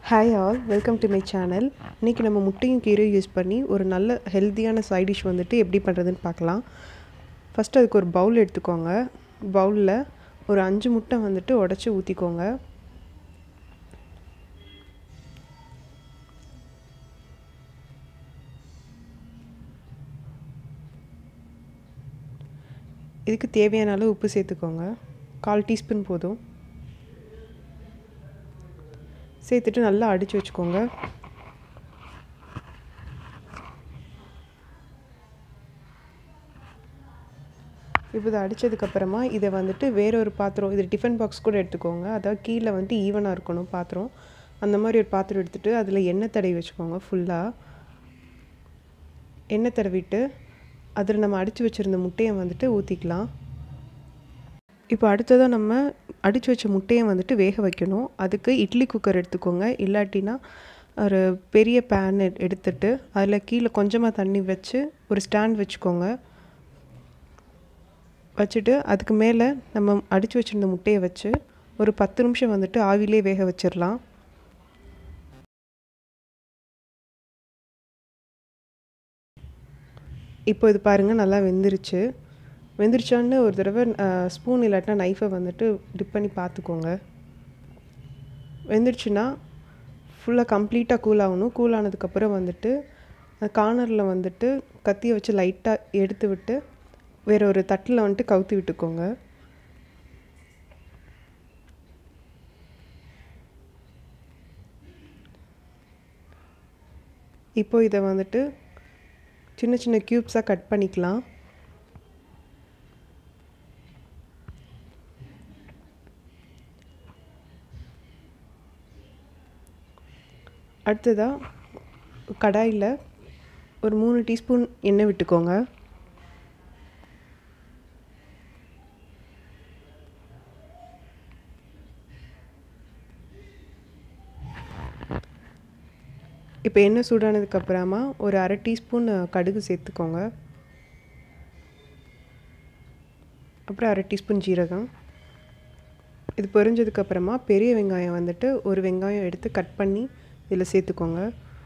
hi all welcome to my channel இன்றைக்கி நம்ம முட்டையும் கீரையும் யூஸ் பண்ணி ஒரு நல்ல ஹெல்த்தியான சைட் டிஷ் வந்துட்டு எப்படி பண்ணுறதுன்னு பார்க்கலாம் ஃபஸ்ட்டு அதுக்கு ஒரு பவுல் எடுத்துக்கோங்க பவுலில் ஒரு அஞ்சு முட்டை வந்துட்டு உடச்சி ஊற்றிக்கோங்க இதுக்கு தேவையான அளவு உப்பு சேர்த்துக்கோங்க கால் டீஸ்பூன் போதும் சேர்த்துட்டு நல்லா அடித்து வச்சுக்கோங்க இப்போ இதை அடித்ததுக்கப்புறமா இதை வந்துட்டு வேற ஒரு பாத்திரம் இது டிஃபன் பாக்ஸ் கூட எடுத்துக்கோங்க அதாவது கீழே வந்துட்டு ஈவனாக இருக்கணும் பாத்திரம் அந்த மாதிரி ஒரு பாத்திரம் எடுத்துகிட்டு அதில் எண்ணெய் தடவி வச்சுக்கோங்க ஃபுல்லாக எண்ணெய் தடவிட்டு அதில் நம்ம அடித்து வச்சுருந்த முட்டையை வந்துட்டு ஊற்றிக்கலாம் இப்போ அடுத்ததாக நம்ம அடித்து வச்ச முட்டையை வந்துட்டு வேக வைக்கணும் அதுக்கு இட்லி குக்கர் எடுத்துக்கோங்க இல்லாட்டினா ஒரு பெரிய பேன் எடுத்துட்டு அதில் கீழே கொஞ்சமாக தண்ணி வச்சு ஒரு ஸ்டாண்ட் வச்சுக்கோங்க வச்சுட்டு அதுக்கு மேலே நம்ம அடித்து வச்சுருந்த முட்டையை வச்சு ஒரு பத்து நிமிஷம் வந்துட்டு ஆவிலே வேக வச்சிடலாம் இப்போ இது பாருங்கள் நல்லா வெந்துருச்சு வெந்துருச்சான்னு ஒரு தடவை ஸ்பூன் இல்லாட்டினா நைஃபை வந்துட்டு டிப் பண்ணி பார்த்துக்கோங்க வெந்துருச்சுன்னா ஃபுல்லாக கம்ப்ளீட்டாக கூல் ஆகணும் கூல் ஆனதுக்கப்புறம் வந்துட்டு கார்னரில் வந்துட்டு கத்தியை வச்சு லைட்டாக எடுத்து விட்டு வேறு ஒரு தட்டில் வந்துட்டு கவுத்தி விட்டுக்கோங்க இப்போ இதை வந்துட்டு சின்ன சின்ன க்யூப்ஸாக கட் பண்ணிக்கலாம் அடுத்ததாக கடாயில் ஒரு மூணு டீஸ்பூன் எண்ணெய் விட்டுக்கோங்க இப்போ எண்ணெய் சூடானதுக்கப்புறமா ஒரு அரை டீஸ்பூன் கடுகு சேர்த்துக்கோங்க அப்புறம் அரை டீஸ்பூன் ஜீரகம் இது பொரிஞ்சதுக்கப்புறமா பெரிய வெங்காயம் வந்துட்டு ஒரு வெங்காயம் எடுத்து கட் பண்ணி இதில் சேர்த்துக்கோங்க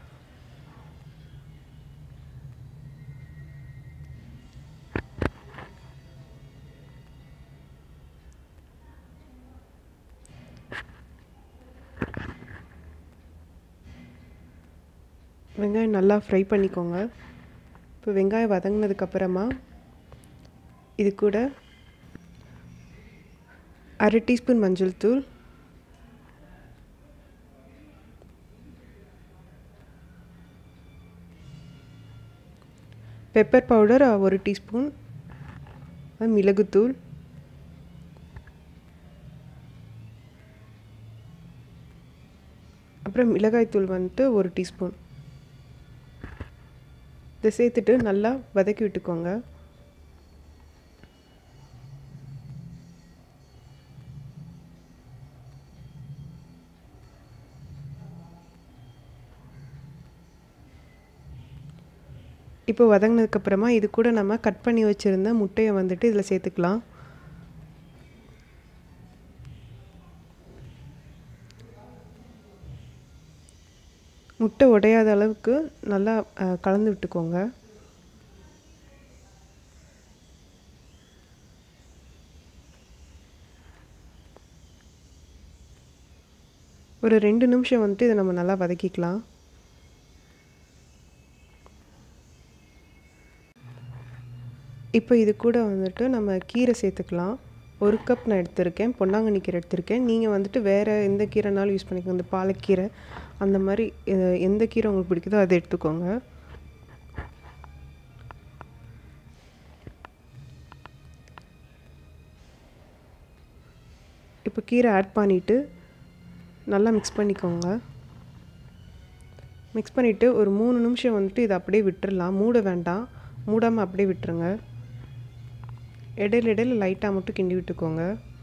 வெங்காயம் நல்லா ஃப்ரை பண்ணிக்கோங்க இப்போ வெங்காயம் வதங்கினதுக்கப்புறமா இது கூட அரை டீஸ்பூன் மஞ்சள் தூள் பெப்பர் பவுடர் ஒரு டீஸ்பூன் மிளகுத்தூள் அப்புறம் மிளகாய்த்தூள் வந்துட்டு ஒரு டீஸ்பூன் இதை சேர்த்துட்டு நல்லா வதக்கி விட்டுக்கோங்க இப்போ வதங்கினதுக்கப்புறமா இது கூட நம்ம கட் பண்ணி வச்சுருந்த முட்டையை வந்துட்டு இதில் சேர்த்துக்கலாம் முட்டை உடையாத அளவுக்கு நல்லா கலந்து விட்டுக்கோங்க ஒரு ரெண்டு நிமிஷம் வந்துட்டு இதை நம்ம நல்லா வதக்கிக்கலாம் இப்போ இது கூட வந்துட்டு நம்ம கீரை சேர்த்துக்கலாம் ஒரு கப் நான் எடுத்திருக்கேன் பொன்னாங்கண்ணி கீரை எடுத்திருக்கேன் நீங்கள் வந்துட்டு வேறு எந்த கீரைனாலும் யூஸ் பண்ணிக்கோங்க இந்த பாலக்கீரை அந்த மாதிரி எந்த கீரை உங்களுக்கு பிடிக்குதோ அதை எடுத்துக்கோங்க இப்போ கீரை ஆட் பண்ணிவிட்டு நல்லா மிக்ஸ் பண்ணிக்கோங்க மிக்ஸ் பண்ணிவிட்டு ஒரு மூணு நிமிஷம் வந்துட்டு இதை அப்படியே விட்டுடலாம் மூட வேண்டாம் மூடாமல் அப்படியே விட்டுருங்க இடையில இடையில லைட்டாக மட்டும் கிண்டி விட்டுக்கோங்க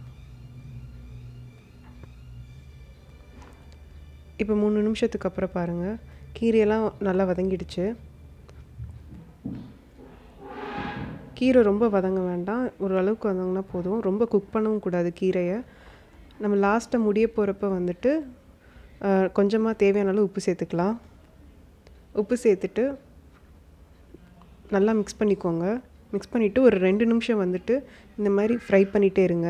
இப்போ மூணு நிமிஷத்துக்கு அப்புறம் பாருங்கள் கீரையெல்லாம் நல்லா வதங்கிடுச்சு கீரை ரொம்ப வதங்க வேண்டாம் ஒரு அளவுக்கு வதங்கினா போதும் ரொம்ப குக் பண்ணவும் கூடாது கீரையை நம்ம லாஸ்ட்டாக முடிய போகிறப்ப வந்துட்டு கொஞ்சமாக தேவையான அளவு உப்பு சேர்த்துக்கலாம் உப்பு சேர்த்துட்டு நல்லா மிக்ஸ் பண்ணிக்கோங்க மிக்ஸ் பண்ணிவிட்டு ஒரு ரெண்டு நிமிஷம் வந்துட்டு இந்த மாதிரி ஃப்ரை பண்ணிகிட்டே இருங்க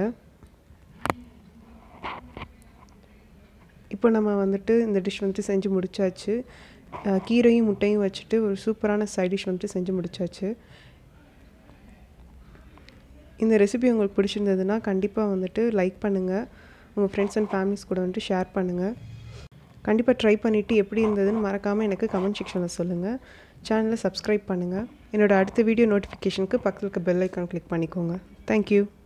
இப்போ நம்ம வந்துட்டு இந்த டிஷ் வந்துட்டு செஞ்சு முடிச்சாச்சு கீரையும் முட்டையும் வச்சுட்டு ஒரு சூப்பரான சைட் டிஷ் வந்துட்டு செஞ்சு முடிச்சாச்சு இந்த ரெசிபி உங்களுக்கு பிடிச்சிருந்ததுன்னா கண்டிப்பாக வந்துட்டு லைக் பண்ணுங்கள் உங்கள் ஃப்ரெண்ட்ஸ் அண்ட் ஃபேமிலிஸ் கூட வந்துட்டு ஷேர் பண்ணுங்கள் கண்டிப்பாக ட்ரை பண்ணிவிட்டு எப்படி இருந்ததுன்னு மறக்காமல் எனக்கு கமெண்ட் செக்ஷனில் சொல்லுங்கள் சேனலை சப்ஸ்கிரைப் பண்ணுங்கள் என்னோடய அடுத்த வீடியோ நோட்டிஃபிகேஷனுக்கு பக்கத்தில் இருக்க பெல் ஐக்கான் கிளிக் பண்ணிக்கோங்க தேங்க்யூ